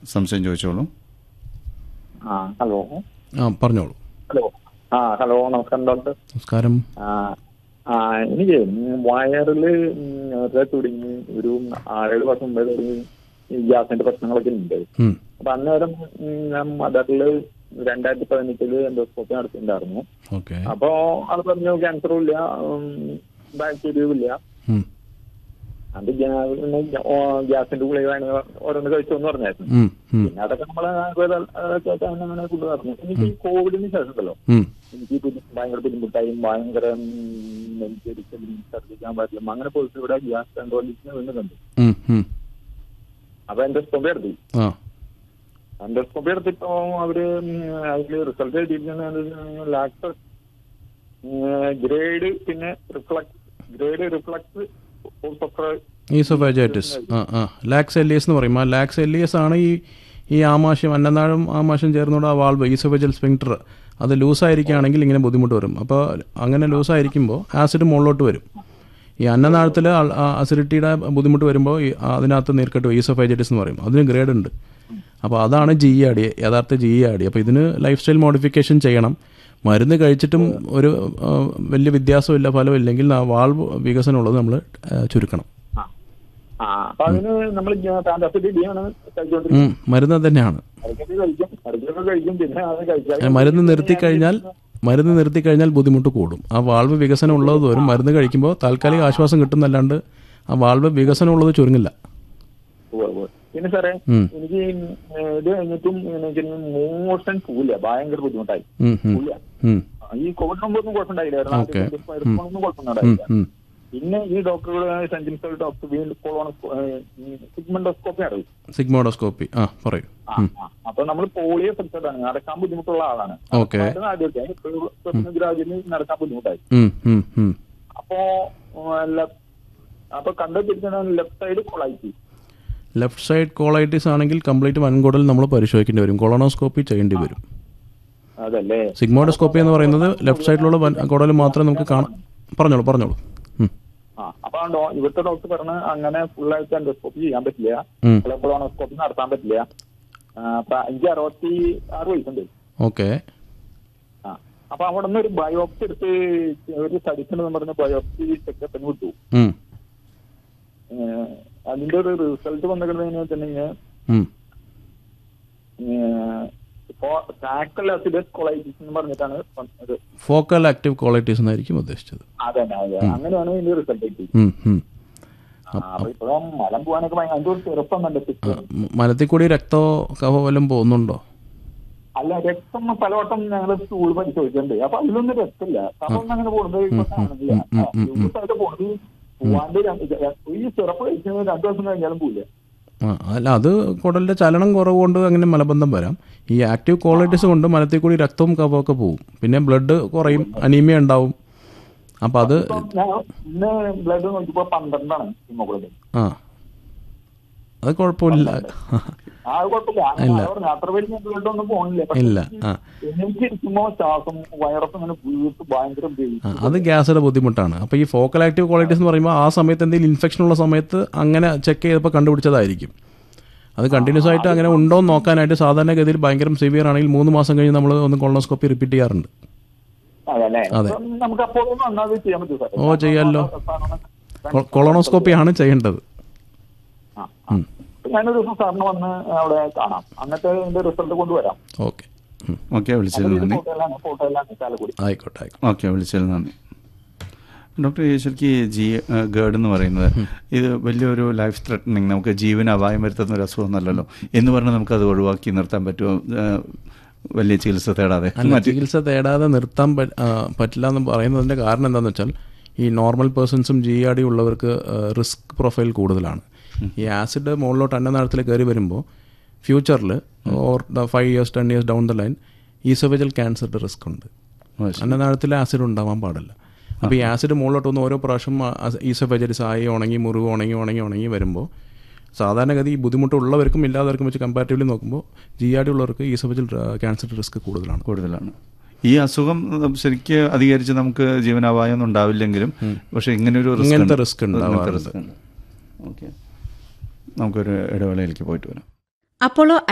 സംശയം ചോദിച്ചോളൂ ആ ഹലോ ആ പറഞ്ഞോളൂ ഹലോ ആ ഹലോ നമസ്കാരം ഡോക്ടർ നമസ്കാരം ആ ആ എനിക്ക് വയറില് തുടങ്ങി ഒരു ആറേഴ് വർഷം മുമ്പേ തുടങ്ങി ഈ ഗ്യാസിന്റെ പ്രശ്നങ്ങളൊക്കെ ഉണ്ട് ഉം, അപ്പൊ അന്നേരം ഉം, ഞാൻ മദറില് രണ്ടായിരത്തി പതിനെട്ടില് എൻഡോസ്കോപ്പി നടത്തിയിട്ടുണ്ടായിരുന്നു ഓക്കെ അപ്പോ അത് പറഞ്ഞു ക്യാൻസറും ഇല്ല ബാക്ടീരിയയും ഇല്ല ഉം, അത് ഗ്യാ- പിന്നെ ഓ, ഗ്യാസിന്റെ ഗുളികയാണ് ഓരോന്ന് കഴിച്ചോന്ന് പറഞ്ഞായിരുന്നു ഉം, ഉം, പിന്നെ അതൊക്കെ നമ്മളെ ആയുർവേദ അതൊക്കെ ആയിട്ട് അങ്ങനെ അങ്ങനെ കൊണ്ടു നടന്നു എനിക്ക് ഈ കോവിഡിന് ശേഷം ഉണ്ടല്ലോ ഉം, എനിക്ക് ബുദ്ധി- ഭയങ്കര ബുദ്ധിമുട്ടായും ഭയങ്കര ഉം, നെഞ്ചരിക്കലും ഛർദ്ദിക്കാൻ പറ്റില്ല അങ്ങനെ പോയിട്ട് ഇവിടെ ഗ്യാസ് കൺട്രോളിന് വീണ്ടുന്നുണ്ട് ഉം, ഉം. അപ്പൊ എൻഡോസ്കോപ്പി എടുത്തു ആ എൻഡോസ്കോപ്പി എടുത്തിപ്പോ അവര് ഉം, അതില് റിസൾട്ട് എഴുതിയിരിക്കുന്നത് ലാക്സ് ഗ്രേഡ് പിന്നെ റിഫ്ലക്സ് ഗ്രേഡ് റിഫ്ലക്സ് ഈസോഫാജൈറ്റിസ് ആ ആ ലാക്സ് എല്ലിയസ് എന്ന് പറയും ആ ലാക്സ് എല്ലിയസ് ആണ് ഈ ഈ ആമാശയം അന്നനാഴും ആമാശയം ചേർന്നുകൊണ്ട് ആ വാൾവ് ഈസോഫേജൽ സ്പിങ്ക്ടർ അത് ലൂസായിരിക്കുകയാണെങ്കിൽ ഇങ്ങനെ ബുദ്ധിമുട്ട് വരും അപ്പോൾ അങ്ങനെ ലൂസായിരിക്കുമ്പോൾ ആസിഡ് മുകളിലോട്ട് വരും ഈ അന്നനാഴത്തിൽ അസിഡിറ്റിയുടെ ബുദ്ധിമുട്ട് വരുമ്പോൾ ഈ അതിനകത്ത് നീർക്കെട്ട് ഈസോഫൈജൈറ്റിസ് എന്ന് പറയും അതിന് ഗ്രേഡ് ഉണ്ട് അപ്പോൾ അതാണ് ജി ഇ ആടി യഥാർത്ഥ ജി ഇ ആടി അപ്പോൾ ഇതിന് ലൈഫ് സ്റ്റൈൽ മോഡിഫിക്കേഷൻ ചെയ്യണം മരുന്ന് കഴിച്ചിട്ടും ഒരു ആ, വലിയ വ്യത്യാസമില്ല ഫലമില്ലെങ്കിൽ ആ വാൾവ് വികസനമുള്ളത് നമ്മൾ ചുരുക്കണം ആ അപ്പൊ അതിന് നമ്മൾ ഫാന്റാസിറ്റി ഡി ആണ് കഴിച്ചുകൊണ്ടിരിക്കുന്നത് ഉം, മരുന്ന് അത് തന്നെയാണ് ഇടയ്ക്കൊക്കെ കഴിക്കും ഇടയ്ക്കൊക്കെ കഴിക്കും പിന്നെ അത് കഴിച്ചാൽ അങ്ങനെ മരുന്ന് നിർത്തി കഴിഞ്ഞാൽ മരുന്ന് നിർത്തി കഴിഞ്ഞാൽ ബുദ്ധിമുട്ട് കൂടും ആ വാൾവ് വികസനം ഉള്ളത് തോറും മരുന്ന് കഴിക്കുമ്പോൾ താൽക്കാലിക ആശ്വാസം കിട്ടുന്നല്ലാണ്ട് ആ വാൾവ് വികസനം ഉള്ളത് ചുരുങ്ങില്ല ഉവ്വ് ഉവ്വ്. പിന്നെ സാറേ ഉം. എനിക്ക് ഈ, ഏ, ഇത് കഴിഞ്ഞിട്ടും എനിക്ക് മോഷൻ പോവില്ല ഭയങ്കര ബുദ്ധിമുട്ടായി ഉം, ഉം, പോവില്ല ഉം, ആ, ഈ കോവിഡ് മുമ്പൊന്നും കുഴപ്പമുണ്ടായില്ലായിരുന്നു ഓക്കേ. ആദ്യം വൈറസ് ഒന്നും ഉം, കുഴപ്പമുണ്ടായില്ല ഉം. പിന്നെ ഈ ഡോക്ടറുടെ സെഞ്ചിൻസ് ഡോക്ടർ വീണ്ടും സിഗ്മെൻഡോസ്കോപ്പി അറിയും സിഗ്മോഡോസ്കോപ്പി ആ പറയൂ ആ, ആ. അപ്പൊ നമ്മൾ പോളിയോ എഫക്റ്റഡ് ആണ് നടക്കാൻ ബുദ്ധിമുട്ടുള്ള ആളാണ് ഓക്കേ. നടക്കുമായിരുന്നു ആദ്യമൊക്കെ ഗ്രാജുവലി നടക്കാൻ ബുദ്ധിമുട്ടായി ഉം, ഉം, ഉം. അപ്പോ ആ, ലെ- അപ്പൊ കണ്ടുപിടിക്കുന്ന ലെഫ്റ്റ് സൈഡ് കൊളായിട്ട് ലെഫ്റ്റ് സൈഡ് കോളൈറ്റിസ് ആണെങ്കിൽ കംപ്ലീറ്റ് വൻകുടൽ നമ്മൾ പരിശോധിക്കേണ്ടി വരും കൊളോണോസ്കോപ്പി ചെയ്യേണ്ടി വരും അതല്ലേ സിഗ്മോഡോസ്കോപ്പി എന്ന് പറയുന്നത് ലെഫ്റ്റ് സൈഡിലുള്ള വൻ കുടൽ മാത്രമേ നമുക്ക് കാണാം പറഞ്ഞോളൂ പറഞ്ഞോളൂ ഉം, ആ അപ്പൊ ആ ഡോ- ഇവിടുത്തെ ഡോക്ടർ പറഞ്ഞ അങ്ങനെ ഫുൾ ആയിട്ട് എൻഡോസ്കോപ്പി ചെയ്യാൻ പറ്റില്ല ഉം. കൊളോണോസ്കോപ്പി നടത്താൻ പറ്റില്ല ആ, അപ്പൊ എനിക്ക് അറുപത്തി ആറ് വയസ്സുണ്ട് ഓക്കെ ആ അപ്പൊ അവിടെ നിന്ന് ഒരു ബയോപ്സി എടുത്ത് ഒരു സഡിഷൻ പറഞ്ഞ ബയോപ്സി ചെക്കപ്പിന് വിട്ടു ഉം, ഏഹ് അതിന്റെ ഒരു റിസൾട്ട് വന്നിട്ടുണ്ടെന്ന് വെച്ചിട്ടുണ്ടെങ്കിൽ ഉം. സാക്കൽ അസിഡസ് കൊളൈറ്റിസ് എന്ന് പറഞ്ഞിട്ടാണ് വന്നത് ഫോക്കൽ ആക്റ്റീവ് കോളൈറ്റീസ് എന്നായിരിക്കും ഉദ്ദേശിച്ചത് അതന്നെ അതെ അങ്ങനെയാണ് ഇതിന്റെ റിസൾട്ട് കിട്ടി ഉം, ഉം. അപ്പൊ ഇപ്പോഴും മലം പോകാനൊക്കെ ഭയങ്കര അതിന്റെ ഒരു ചെറുപ്പം കണ്ടെത്തി മ- മലത്തിൽ കൂടി രക്തമോ കഫോ വല്ലതും പോകുന്നുണ്ടോ അല്ല രക്തം പലവട്ടം ഞങ്ങൾ സ്കൂൾ പരിശോധിച്ചിട്ടുണ്ട് അപ്പൊ അതിലൊന്നും രക്തമില്ല കഫം അങ്ങനെ പോകുന്നത് ഇപ്പൊ കാണുന്നില്ല ഉം, ഉം, ഉം, ഉം. ദിവസമായിട്ട് പോകുന്നത് പോവാണ്ട് രണ്ട് ഈ ചെറുപ്പ് കഴിക്കുന്നത് രണ്ടു ദിവസം കഴിഞ്ഞാലും പോവില്ല ആ അല്ല അത് കുടലിൻ്റെ ചലനം കുറവ് കൊണ്ട് അങ്ങനെ മലബന്ധം വരാം ഈ ആക്റ്റീവ് ക്വാളിറ്റീസ് കൊണ്ട് മലത്തിൽ കൂടി രക്തവും കഫമൊക്കെ പോകും പിന്നെ ബ്ലഡ് കുറയും അനീമിയ ഉണ്ടാവും അപ്പം അത് ഇപ്പൊ ഞാൻ ഇന്ന് ബ്ലഡ് നോക്കിയപ്പോ പന്ത്രണ്ടാണ് ഹിമോഗ്ലോബിൻ ആ അത് കുഴപ്പമില്ല ആ അത് കുഴപ്പമില്ല ഇല്ല. ഞാൻ പറഞ്ഞു, അത്ര വലിയ ബ്ലഡ് ഒന്നും പോകണില്ല ഇല്ല ആ എനിക്ക് ഇരിക്കുമ്പോ ശ്വാസം വയറൊക്കെ ഇങ്ങനെ വീർത്ത് ഭയങ്കര pain. ആ, അത് ഗ്യാസിന്റെ ബുദ്ധിമുട്ടാണ് അപ്പോൾ ഈ ഫോക്കൽ ആക്റ്റീവ് ക്വാളിറ്റീസ് എന്ന് പറയുമ്പോൾ ആ സമയത്ത് എന്തെങ്കിലും ഇൻഫെക്ഷൻ ഉള്ള സമയത്ത് അങ്ങനെ ചെക്ക് ചെയ്തപ്പോൾ കണ്ടുപിടിച്ചതായിരിക്കും അത് കണ്ടിന്യൂസ് ആയിട്ട് അങ്ങനെ ഉണ്ടോ എന്ന് നോക്കാനായിട്ട് സാധാരണഗതിയിൽ ഭയങ്കര സിവിയർ ആണെങ്കിൽ മൂന്ന് മാസം കഴിഞ്ഞ് നമ്മൾ ഒന്ന് കൊളോണോസ്കോപ്പി റിപ്പീറ്റ് ചെയ്യാറുണ്ട് അതല്ലേ അതെ. അപ്പം നമുക്ക് അപ്പോൾ നന്നാത് ചെയ്യാൻ പറ്റും സാർ ഓ, ചെയ്യാലോ. കൊ- കൊളോണോസ്കോപ്പി ആണ് ചെയ്യേണ്ടത് ആ, ആ. അപ്പൊ ഞാനൊരു ദിവസം സാറിന് വന്ന് അവിടെ കാണാം എന്നിട്ട് ഇതിന്റെ റിസൾട്ട് കൊണ്ടുവരാം ഓക്കെ ഉം. ഓക്കെ വിളിച്ചതിൽ നന്ദി ഫോട്ടോ എല്ലാം ഫോട്ടോ എല്ലാം ചാലക്കുടി ആയിക്കോട്ടെ ആയിക്കോട്ടെ ഓക്കെ വിളിച്ചതിൽ നന്ദി ഡോക്ടർ ശരിക്കും ഈ ജി ഗേർഡ് എന്ന് പറയുന്നത് ഇത് വലിയൊരു ലൈഫ് ത്രെട്ടനിങ് നമുക്ക് ജീവന് അപായം വരുത്തുന്ന ഒരു അസുഖമൊന്നുമല്ലല്ലോ എന്ന് പറഞ്ഞാൽ നമുക്ക് അത് ഒഴിവാക്കി നിർത്താൻ പറ്റുമോ ഏഹ്, വലിയ ചികിത്സ തേടാതെ അല്ല മറ്റ് ചികിത്സ തേടാതെ നിർത്താൻ പ- ആ, പറ്റില്ല എന്ന് പറയുന്നതിൻ്റെ കാരണം എന്താണെന്ന് വെച്ചാൽ ഈ നോർമൽ പേഴ്സൺസും ജി ആർ ഡി ഉള്ളവർക്ക് റിസ്ക് പ്രൊഫൈൽ കൂടുതലാണ് ഈ ആസിഡ് മുകളിലോട്ട് അന്നനാളത്തിൽ കയറി വരുമ്പോൾ ഫ്യൂച്ചറിൽ or five years ten years down the line oesophageal ക്യാൻസറിൻ്റെ റിസ്ക് ഉണ്ട് ഓ, ശരി. അന്നനാളത്തിൽ ആസിഡ് ഉണ്ടാവാൻ പാടില്ല അപ്പോൾ ഈ ആസിഡ് മുകളിലോട്ട് വന്ന് ഓരോ പ്രാവശ്യം ഈസോഫേജലിസ് ആയി ഉണങ്ങി മുറിവ് ഉണങ്ങി ഉണങ്ങി ഉണങ്ങി വരുമ്പോൾ സാധാരണഗതി ഈ ബുദ്ധിമുട്ടുള്ളവർക്കും ഇല്ലാത്തവർക്കും വെച്ച് കമ്പാരിറ്റീവ്ലി നോക്കുമ്പോൾ ജി ആർ ഡി ഉള്ളവർക്ക് ഈസോഫേജൽ ക്യാൻസർ റിസ്ക് കൂടുതലാണ് കൂടുതലാണ് ഈ അസുഖം ശരിക്ക് അധികരിച്ച് നമുക്ക് ജീവനാപായം ഒന്നും ഉണ്ടാവില്ലെങ്കിലും പക്ഷെ ഇങ്ങനെ ഒരു ഇങ്ങനത്തെ risk ഉണ്ടാവാറുണ്ട്. ഓക്കെ നമുക്കൊരു ഇടവേളയിലേക്ക് പോയിട്ട് വരാം അപ്പോളോ